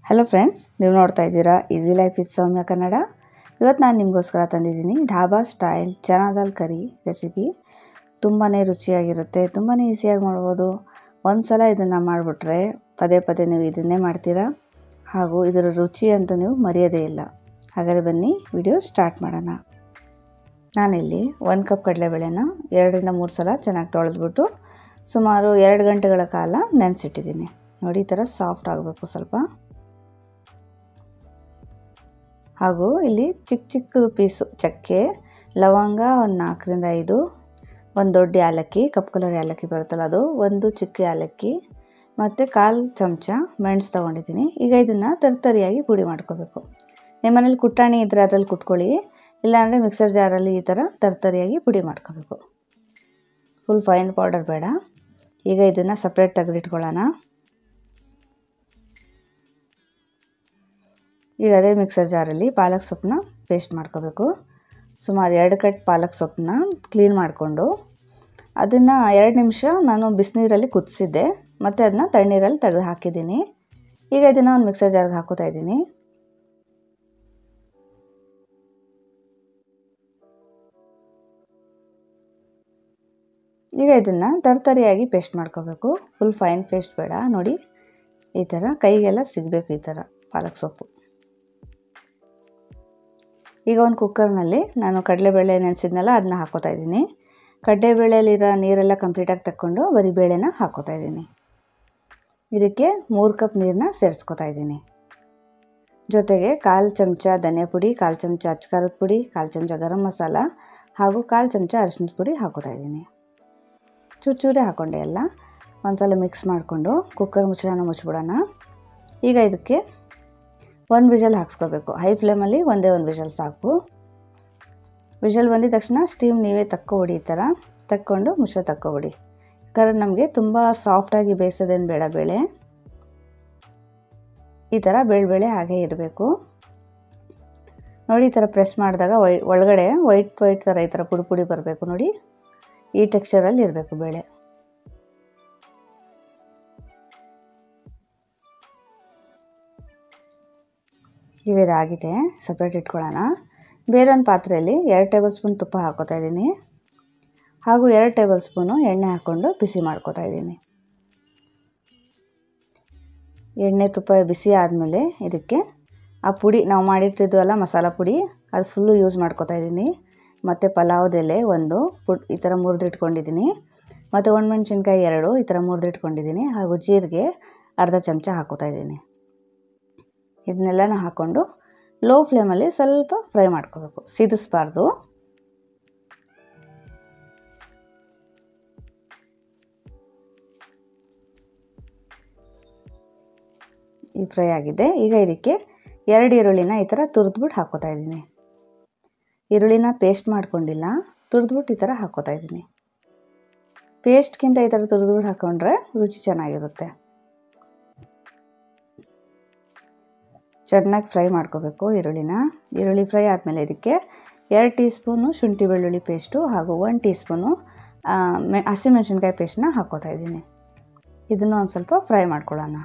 hello friends ನೀವು ನೋಡ್ತಾ ಇದ್ದೀರಾ easy life with Soumya Kannada ಇವತ್ತು ನಾನು ನಿಮಗೋಸ್ಕರ ತಂದಿದ್ದೀನಿ dhaba style chana dal curry recipe ತುಂಬಾ ರುಚಿಯಾಗಿರುತ್ತೆ ತುಂಬಾ ಈಸಿಯಾಗಿ ಮಾಡ್ಬೋದು ಒಂದು ಸಲ ಇದನ್ನು ಮಾಡಿಬಿಟ್ರೆ ಪದೇ ಪದೇ ನೀವು ಇದನ್ನೇ ಮಾಡ್ತೀರಾ ಹಾಗೂ ಇದರ ರುಚಿ ಅಂತೂ ನೀವು ಮರೆಯೋದೇ ಇಲ್ಲ ಹಾಗಾದರೆ ಬನ್ನಿ ವಿಡಿಯೋ ಸ್ಟಾರ್ಟ್ ಮಾಡೋಣ ನಾನಿಲ್ಲಿ ಒಂದು ಕಪ್ ಕಡಲೆಬೇಳೆನ ಎರಡರಿಂದ ಮೂರು ಸಲ ಚೆನ್ನಾಗಿ ತೊಳೆದ್ಬಿಟ್ಟು ಸುಮಾರು ಎರಡು ಗಂಟೆಗಳ ಕಾಲ ನೆನೆಸಿಟ್ಟಿದ್ದೀನಿ ನೋಡಿ ಈ ಥರ ಸಾಫ್ಟ್ ಆಗಬೇಕು ಸ್ವಲ್ಪ ಹಾಗೂ ಇಲ್ಲಿ ಚಿಕ್ಕ ಚಿಕ್ಕದು ಪೀಸು ಚಕ್ಕೆ ಲವಂಗ ಒಂದು ನಾಲ್ಕರಿಂದ ಐದು ಒಂದು ದೊಡ್ಡ ಏಲಕ್ಕಿ ಕಪ್ಪು ಕಲರ್ ಏಲಕ್ಕಿ ಬರುತ್ತಲ್ಲ ಅದು ಒಂದು ಚಿಕ್ಕ ಏಲಕ್ಕಿ ಮತ್ತು ಕಾಲು ಚಮಚ ಮೆಣಸು ತೊಗೊಂಡಿದ್ದೀನಿ ಈಗ ಇದನ್ನು ತರ್ತರಿಯಾಗಿ ಪುಡಿ ಮಾಡ್ಕೋಬೇಕು ನಿಮ್ಮನೇಲಿ ಕುಟ್ಟಾಣಿ ಇದ್ದರೆ ಅದರಲ್ಲಿ ಕುಟ್ಕೊಳ್ಳಿ ಇಲ್ಲಾಂದರೆ ಮಿಕ್ಸರ್ ಜಾರಲ್ಲಿ ಈ ಥರ ತರ್ತರಿಯಾಗಿ ಪುಡಿ ಮಾಡ್ಕೋಬೇಕು ಫುಲ್ ಫೈನ್ ಪೌಡರ್ ಬೇಡ ಈಗ ಇದನ್ನು ಸಪ್ರೇಟ್ ತೆಗೆದಿಟ್ಕೊಳ್ಳೋಣ ಈಗ ಅದೇ ಮಿಕ್ಸರ್ ಜಾರಲ್ಲಿ ಪಾಲಕ್ ಸೊಪ್ಪನ್ನ ಪೇಸ್ಟ್ ಮಾಡ್ಕೋಬೇಕು ಸುಮಾರು ಎರಡು ಕಟ್ ಪಾಲಕ್ ಸೊಪ್ಪನ್ನ ಕ್ಲೀನ್ ಮಾಡಿಕೊಂಡು ಅದನ್ನು ಎರಡು ನಿಮಿಷ ನಾನು ಬಿಸಿನೀರಲ್ಲಿ ಕುದಿಸಿದ್ದೆ ಮತ್ತು ಅದನ್ನ ತಣ್ಣೀರಲ್ಲಿ ತೆಗೆದು ಹಾಕಿದ್ದೀನಿ ಈಗ ಇದನ್ನು ಒಂದು ಮಿಕ್ಸರ್ ಜಾರ್ಗೆ ಹಾಕೋತಾ ಇದ್ದೀನಿ ಈಗ ಇದನ್ನು ತರ್ತರಿಯಾಗಿ ಪೇಸ್ಟ್ ಮಾಡ್ಕೋಬೇಕು ಫುಲ್ ಫೈನ್ ಪೇಸ್ಟ್ ಬೇಡ ನೋಡಿ ಈ ಥರ ಕೈಗೆಲ್ಲ ಸಿಗಬೇಕು ಈ ಥರ ಪಾಲಕ್ ಸೊಪ್ಪು ಈಗ ಒಂದು ಕುಕ್ಕರ್ನಲ್ಲಿ ನಾನು ಕಡಲೆಬೇಳೆ ನೆನೆಸಿದ್ನಲ್ಲ ಅದನ್ನ ಹಾಕೋತಾ ಇದ್ದೀನಿ ಕಡಲೆಬೇಳೆಯಲ್ಲಿರೋ ನೀರೆಲ್ಲ ಕಂಪ್ಲೀಟಾಗಿ ತಕ್ಕೊಂಡು ಬರೀ ಬೇಳೆನ ಹಾಕೋತಾ ಇದ್ದೀನಿ ಇದಕ್ಕೆ ಮೂರು ಕಪ್ ನೀರನ್ನ ಸೇರಿಸ್ಕೊತಾ ಇದ್ದೀನಿ ಜೊತೆಗೆ ಕಾಲು ಚಮಚ ಧನಿಯಾ ಪುಡಿ ಕಾಲು ಚಮಚ ಅಚ್ಕಾರದ ಪುಡಿ ಕಾಲು ಚಮಚ ಗರಂ ಮಸಾಲ ಹಾಗೂ ಕಾಲು ಚಮಚ ಅರಿಶಿನದ ಪುಡಿ ಹಾಕೋತಾ ಇದ್ದೀನಿ ಚೂರೇ ಹಾಕ್ಕೊಂಡೆ ಎಲ್ಲ ಒಂದ್ಸಲ ಮಿಕ್ಸ್ ಮಾಡಿಕೊಂಡು ಕುಕ್ಕರ್ ಮುಚ್ಚಳನ ಮುಚ್ಚಿಬಿಡೋಣ ಈಗ ಇದಕ್ಕೆ ಒಂದು ವಿಷಲ್ ಹಾಕ್ಸ್ಕೋಬೇಕು ಹೈ ಫ್ಲೇಮಲ್ಲಿ ಒಂದೇ ಒಂದು ವಿಷಲ್ ಸಾಕು ವಿಷಲ್ ಬಂದಿದ ತಕ್ಷಣ ಸ್ಟೀಮ್ ನೀವೇ ತಕ್ಕೊಬಿಡಿ ಈ ಥರ ತಕ್ಕೊಂಡು ಮುಚ್ಚಳ ತಕ್ಕೊಬಿಡಿ ಯಾಕಂದರೆ ನಮಗೆ ತುಂಬ ಸಾಫ್ಟಾಗಿ ಬೇಯಿಸೋದೇನು ಬೇಡ ಬೇಳೆ ಈ ಥರ ಬೇಳೆ ಹಾಗೆ ಇರಬೇಕು ನೋಡಿ ಈ ಥರ ಪ್ರೆಸ್ ಮಾಡಿದಾಗ ವೈ ಒಳಗಡೆ ವೈಟ್ ವೈಟ್ ಥರ ಈ ಥರ ಪುಡಿ ಪುಡಿ ಬರಬೇಕು ನೋಡಿ ಈ ಟೆಕ್ಸ್ಚರಲ್ಲಿ ಇರಬೇಕು ಬೇಳೆ ಈಗ ಇದಾಗಿದೆ ಸಪ್ರೇಟ್ ಇಟ್ಕೊಳ್ಳೋಣ ಬೇರೊಂದು ಪಾತ್ರೆಯಲ್ಲಿ ಎರಡು ಟೇಬಲ್ ಸ್ಪೂನ್ ತುಪ್ಪ ಹಾಕೋತಾ ಇದ್ದೀನಿ ಹಾಗೂ ಎರಡು ಟೇಬಲ್ ಸ್ಪೂನು ಎಣ್ಣೆ ಹಾಕ್ಕೊಂಡು ಬಿಸಿ ಮಾಡ್ಕೋತಾ ಇದ್ದೀನಿ ಎಣ್ಣೆ ತುಪ್ಪ ಬಿಸಿ ಆದಮೇಲೆ ಇದಕ್ಕೆ ಆ ಪುಡಿ ನಾವು ಮಾಡಿಟ್ಟಿದ್ವಲ್ಲ ಮಸಾಲ ಪುಡಿ ಅದು ಫುಲ್ಲು ಯೂಸ್ ಮಾಡ್ಕೋತಾ ಇದ್ದೀನಿ ಮತ್ತು ಪಲಾವ್ದೆಲೆ ಒಂದು ಪುಡ್ ಈ ಥರ ಮುರಿದಿಟ್ಕೊಂಡಿದ್ದೀನಿ ಮತ್ತು ಒಣಮೆಣ್ಸಿನ್ಕಾಯಿ ಎರಡು ಈ ಥರ ಮುರಿದಿಟ್ಕೊಂಡಿದ್ದೀನಿ ಹಾಗೂ ಜೀರಿಗೆ ಅರ್ಧ ಚಮಚ ಹಾಕೋತಾ ಇದ್ದೀನಿ ಇದನ್ನೆಲ್ಲನೂ ಹಾಕ್ಕೊಂಡು ಲೋ ಫ್ಲೇಮಲ್ಲಿ ಸ್ವಲ್ಪ ಫ್ರೈ ಮಾಡ್ಕೋಬೇಕು ಸಿದಿಸ್ಬಾರ್ದು ಈ ಫ್ರೈ ಆಗಿದೆ ಈಗ ಇದಕ್ಕೆ ಎರಡು ಈರುಳ್ಳಿನ ಈ ಥರ ತುರಿದ್ಬಿಟ್ಟು ಹಾಕೋತಾ ಇದ್ದೀನಿ ಈರುಳ್ಳಿನ ಪೇಸ್ಟ್ ಮಾಡ್ಕೊಂಡಿಲ್ಲ ತುರಿದ್ಬಿಟ್ಟು ಈ ಥರ ಹಾಕೋತಾ ಇದ್ದೀನಿ ಪೇಸ್ಟ್ಗಿಂತ ಈ ಥರ ತುರಿದ್ಬಿಟ್ಟು ಹಾಕ್ಕೊಂಡ್ರೆ ರುಚಿ ಚೆನ್ನಾಗಿರುತ್ತೆ ಚೆನ್ನಾಗಿ ಫ್ರೈ ಮಾಡ್ಕೋಬೇಕು ಈರುಳ್ಳಿನ ಈರುಳ್ಳಿ ಫ್ರೈ ಆದಮೇಲೆ ಇದಕ್ಕೆ ಎರಡು ಟೀ ಸ್ಪೂನು ಶುಂಠಿ ಬೆಳ್ಳುಳ್ಳಿ ಪೇಸ್ಟು ಹಾಗೂ ಒನ್ ಟೀ ಸ್ಪೂನು ಮೆ ಹಸಿಮೆಣ್ಸಿನ್ಕಾಯಿ ಪೇಸ್ಟನ್ನ ಹಾಕ್ಕೋತಾ ಇದ್ದೀನಿ ಇದನ್ನು ಒಂದು ಸ್ವಲ್ಪ ಫ್ರೈ ಮಾಡ್ಕೊಳ್ಳೋಣ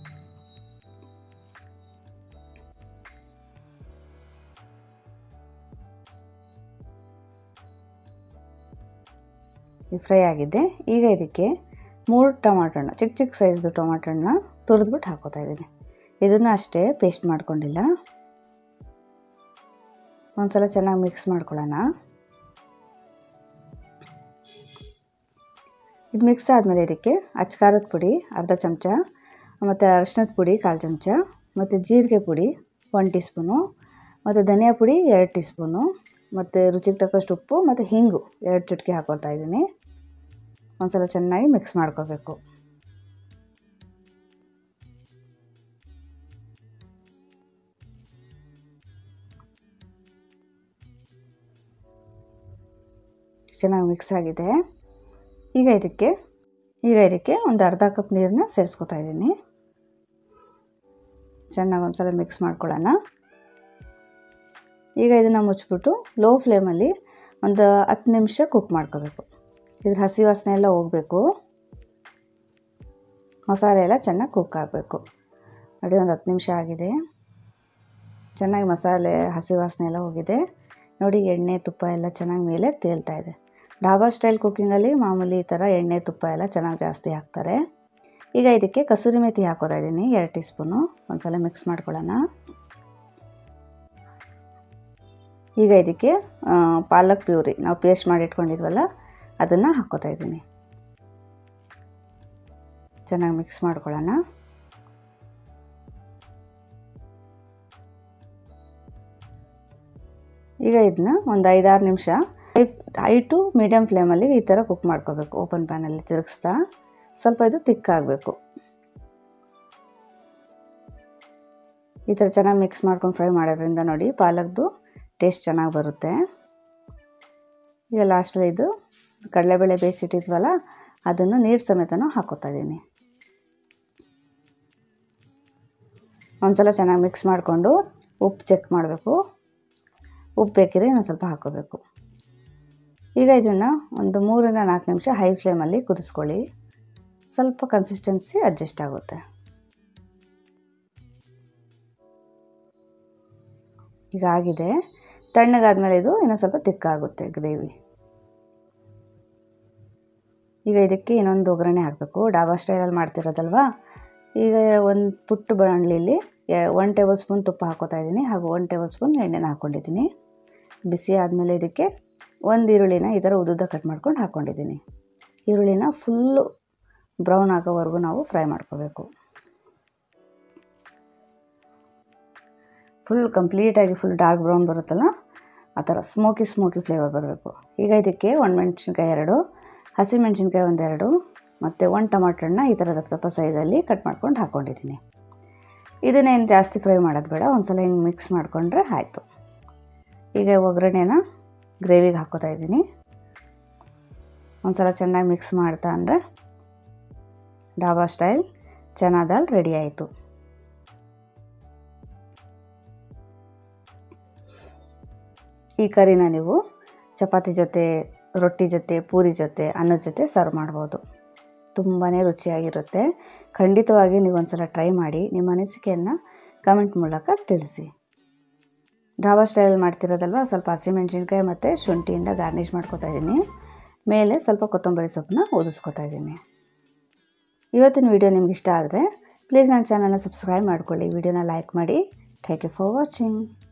ಈ ಫ್ರೈ ಆಗಿದೆ ಈಗ ಇದಕ್ಕೆ ಮೂರು ಟೊಮಾಟೊ ಹಣ್ಣು ಚಿಕ್ಕ ಚಿಕ್ಕ ಸೈಜ್ದು ಟೊಮಾಟೊ ಹಣ್ಣನ್ನ ತುರಿದ್ಬಿಟ್ಟು ಹಾಕೋತಾ ಇದ್ದೀನಿ ಇದನ್ನು ಅಷ್ಟೇ ಪೇಸ್ಟ್ ಮಾಡ್ಕೊಂಡಿಲ್ಲ ಒಂದ್ಸಲ ಚೆನ್ನಾಗಿ ಮಿಕ್ಸ್ ಮಾಡ್ಕೊಳ್ಳೋಣ ಇದು ಮಿಕ್ಸ್ ಆದಮೇಲೆ ಇದಕ್ಕೆ ಅಚ್ಕಾರದ ಪುಡಿ ಅರ್ಧ ಚಮಚ ಮತ್ತು ಅರಿಶಿನದ ಪುಡಿ ಕಾಲು ಚಮಚ ಮತ್ತು ಜೀರಿಗೆ ಪುಡಿ ಒನ್ ಟೀ ಸ್ಪೂನು ಮತ್ತು ಧನಿಯಾ ಪುಡಿ ಎರಡು ಟೀ ಸ್ಪೂನು ಮತ್ತು ರುಚಿಗೆ ತಕ್ಕಷ್ಟು ಉಪ್ಪು ಮತ್ತು ಹಿಂಗು ಎರಡು ಚುಟ್ಕಿ ಹಾಕೊಳ್ತಾ ಇದ್ದೀನಿ ಒಂದ್ಸಲ ಚೆನ್ನಾಗಿ ಮಿಕ್ಸ್ ಮಾಡ್ಕೋಬೇಕು ಚೆನ್ನಾಗಿ ಮಿಕ್ಸ್ ಆಗಿದೆ ಈಗ ಇದಕ್ಕೆ ಈಗ ಇದಕ್ಕೆ ಒಂದು ಅರ್ಧ ಕಪ್ ನೀರನ್ನ ಸೇರಿಸ್ಕೊತಾ ಇದ್ದೀನಿ ಚೆನ್ನಾಗಿ ಒಂದ್ಸಲ ಮಿಕ್ಸ್ ಮಾಡ್ಕೊಳ್ಳೋಣ ಈಗ ಇದನ್ನು ಮುಚ್ಚಿಬಿಟ್ಟು ಲೋ ಫ್ಲೇಮಲ್ಲಿ ಒಂದು ಹತ್ತು ನಿಮಿಷ ಕುಕ್ ಮಾಡ್ಕೋಬೇಕು ಇದ್ರ ಹಸಿ ವಾಸನೆ ಎಲ್ಲ ಹೋಗಬೇಕು ಮಸಾಲೆ ಎಲ್ಲ ಚೆನ್ನಾಗಿ ಕುಕ್ ಆಗಬೇಕು ನೋಡಿ ಒಂದು ಹತ್ತು ನಿಮಿಷ ಆಗಿದೆ ಚೆನ್ನಾಗಿ ಮಸಾಲೆ ಹಸಿ ವಾಸನೆ ಎಲ್ಲ ಹೋಗಿದೆ ನೋಡಿ ಎಣ್ಣೆ ತುಪ್ಪ ಎಲ್ಲ ಚೆನ್ನಾಗಿ ಮೇಲೆ ತೇಲ್ತಾ ಇದೆ ಡಾಬಾ ಸ್ಟೈಲ್ ಕುಕ್ಕಿಂಗಲ್ಲಿ ಮಾಮೂಲಿ ಈ ಥರ ಎಣ್ಣೆ ತುಪ್ಪ ಎಲ್ಲ ಚೆನ್ನಾಗಿ ಜಾಸ್ತಿ ಹಾಕ್ತಾರೆ ಈಗ ಇದಕ್ಕೆ ಕಸೂರಿ ಮೇಥಿ ಹಾಕೋತಾ ಇದ್ದೀನಿ ಎರಡು ಟೀ ಸ್ಪೂನು ಒಂದ್ಸಲ ಮಿಕ್ಸ್ ಮಾಡ್ಕೊಳ್ಳೋಣ ಈಗ ಇದಕ್ಕೆ ಪಾಲಕ್ ಪ್ಯೂರಿ ನಾವು ಪೇಸ್ಟ್ ಮಾಡಿ ಇಟ್ಕೊಂಡಿದ್ವಲ್ಲ ಅದನ್ನು ಹಾಕೋತಾ ಇದ್ದೀನಿ ಚೆನ್ನಾಗಿ ಮಿಕ್ಸ್ ಮಾಡ್ಕೊಳ್ಳೋಣ ಈಗ ಇದನ್ನ ಒಂದು ಐದಾರು ನಿಮಿಷ ಹೈ ಟು ಮೀಡಿಯಮ್ ಫ್ಲೇಮಲ್ಲಿ ಈ ಥರ ಕುಕ್ ಮಾಡ್ಕೋಬೇಕು ಓಪನ್ ಪ್ಯಾನಲ್ಲಿ ತಿರುಗಿಸ್ತಾ ಸ್ವಲ್ಪ ಇದು ತಿಕ್ಕಾಗಬೇಕು ಈ ಥರ ಚೆನ್ನಾಗಿ ಮಿಕ್ಸ್ ಮಾಡ್ಕೊಂಡು ಫ್ರೈ ಮಾಡೋದ್ರಿಂದ ನೋಡಿ ಪಾಲಕ್ದು ಟೇಸ್ಟ್ ಚೆನ್ನಾಗಿ ಬರುತ್ತೆ ಈಗ ಲಾಸ್ಟಲ್ಲಿ ಇದು ಕಡಲೆಬೇಳೆ ಬೇಯಿಸಿಟ್ಟಿದ್ವಲ್ಲ ಅದನ್ನು ನೀರು ಸಮೇತನೂ ಹಾಕೋತಾ ಇದ್ದೀನಿ ಒಂದ್ಸಲ ಚೆನ್ನಾಗಿ ಮಿಕ್ಸ್ ಮಾಡಿಕೊಂಡು ಉಪ್ಪು ಚೆಕ್ ಮಾಡಬೇಕು ಉಪ್ಪು ಬೇಕಿದ್ರೆ ಇನ್ನೊಂದು ಸ್ವಲ್ಪ ಹಾಕೋಬೇಕು ಈಗ ಇದನ್ನು ಒಂದು ಮೂರರಿಂದ ನಾಲ್ಕು ನಿಮಿಷ ಹೈ ಫ್ಲೇಮಲ್ಲಿ ಕುದಿಸ್ಕೊಳ್ಳಿ ಸ್ವಲ್ಪ ಕನ್ಸಿಸ್ಟೆನ್ಸಿ ಅಡ್ಜಸ್ಟ್ ಆಗುತ್ತೆ ಈಗ ಆಗಿದೆ ತಣ್ಣಗಾದ್ಮೇಲೆ ಇದು ಇನ್ನೂ ಸ್ವಲ್ಪ ತಿಕ್ಕಾಗುತ್ತೆ ಗ್ರೇವಿ ಈಗ ಇದಕ್ಕೆ ಇನ್ನೊಂದು ಒಗ್ಗರಣೆ ಹಾಕಬೇಕು ಡಾಬಾ ಸ್ಟೈಲಲ್ಲಿ ಮಾಡ್ತಿರೋದಲ್ವಾ ಈಗ ಒಂದು ಪುಟ್ಟು ಬಾಣಲಿಲಿ ಒನ್ ಟೇಬಲ್ ಸ್ಪೂನ್ ತುಪ್ಪ ಹಾಕೋತಾ ಇದ್ದೀನಿ ಹಾಗೂ ಒನ್ ಟೇಬಲ್ ಸ್ಪೂನ್ ಎಣ್ಣೆನ ಹಾಕ್ಕೊಂಡಿದ್ದೀನಿ ಬಿಸಿ ಆದಮೇಲೆ ಇದಕ್ಕೆ ಒಂದು ಈರುಳ್ಳಿನ ಈ ಥರ ಉದ್ದುದ್ದ ಕಟ್ ಮಾಡ್ಕೊಂಡು ಹಾಕ್ಕೊಂಡಿದ್ದೀನಿ ಈರುಳ್ಳಿನ ಫುಲ್ಲು ಬ್ರೌನ್ ಆಗೋವರೆಗೂ ನಾವು ಫ್ರೈ ಮಾಡ್ಕೋಬೇಕು ಫುಲ್ ಕಂಪ್ಲೀಟಾಗಿ ಫುಲ್ ಡಾರ್ಕ್ ಬ್ರೌನ್ ಬರುತ್ತಲ್ಲ ಆ ಥರ ಸ್ಮೋಕಿ ಸ್ಮೋಕಿ ಫ್ಲೇವರ್ ಬರಬೇಕು ಈಗ ಇದಕ್ಕೆ ಒಣಮೆಣ್ಸಿನ್ಕಾಯಿ ಎರಡು ಹಸಿಮೆಣ್ಸಿನ್ಕಾಯಿ ಒಂದೆರಡು ಮತ್ತು ಒಂದು ಟೊಮಾಟೊ ಹಣ್ಣ ಈ ಥರ ದಪ್ಪ ದಪ್ಪ ಸೈಜಲ್ಲಿ ಕಟ್ ಮಾಡ್ಕೊಂಡು ಹಾಕ್ಕೊಂಡಿದ್ದೀನಿ ಇದನ್ನೇನು ಜಾಸ್ತಿ ಫ್ರೈ ಮಾಡೋದು ಬೇಡ ಒಂದು ಸಲ ಹಿಂಗೆ ಮಿಕ್ಸ್ ಮಾಡಿಕೊಂಡ್ರೆ ಆಯಿತು ಈಗ ಒಗ್ಗರಣೆನ ಗ್ರೇವಿಗೆ ಹಾಕೋತಾ ಇದ್ದೀನಿ ಒಂದು ಸಲ ಚೆನ್ನಾಗಿ ಮಿಕ್ಸ್ ಮಾಡ್ತಾ ಅಂದರೆ ಡಾಬಾ ಸ್ಟೈಲ್ ಚನಾ ದಾಲ್ ರೆಡಿ ಆಯಿತು ಈ ಕರಿನ ನೀವು ಚಪಾತಿ ಜೊತೆ ರೊಟ್ಟಿ ಜೊತೆ ಪೂರಿ ಜೊತೆ ಅನ್ನದ ಜೊತೆ ಸರ್ವ್ ಮಾಡ್ಬೋದು ತುಂಬಾ ರುಚಿಯಾಗಿರುತ್ತೆ ಖಂಡಿತವಾಗಿ ನೀವು ಒಂದ್ಸಲ ಟ್ರೈ ಮಾಡಿ ನಿಮ್ಮ ಅನಿಸಿಕೆಯನ್ನು ಕಮೆಂಟ್ ಮೂಲಕ ತಿಳಿಸಿ ಢಾಬಾ ಸ್ಟೈಲಲ್ಲಿ ಮಾಡ್ತಿರೋದಲ್ವ ಸ್ವಲ್ಪ ಹಸಿಮೆಣ್ಸಿನ್ಕಾಯಿ ಮತ್ತು ಶುಂಠಿಯಿಂದ ಗಾರ್ನಿಷ್ ಮಾಡ್ಕೊತಾ ಇದ್ದೀನಿ ಮೇಲೆ ಸ್ವಲ್ಪ ಕೊತ್ತಂಬರಿ ಸೊಪ್ಪನ್ನ ಓದಿಸ್ಕೊತಾ ಇದ್ದೀನಿ ಇವತ್ತಿನ ವಿಡಿಯೋ ನಿಮ್ಗೆ ಇಷ್ಟ ಆದರೆ ಪ್ಲೀಸ್ ನನ್ನ ಚಾನಲ್ನ ಸಬ್ಸ್ಕ್ರೈಬ್ ಮಾಡ್ಕೊಳ್ಳಿ ವಿಡಿಯೋನ ಲೈಕ್ ಮಾಡಿ ಥ್ಯಾಂಕ್ ಯು ಫಾರ್ ವಾಚಿಂಗ್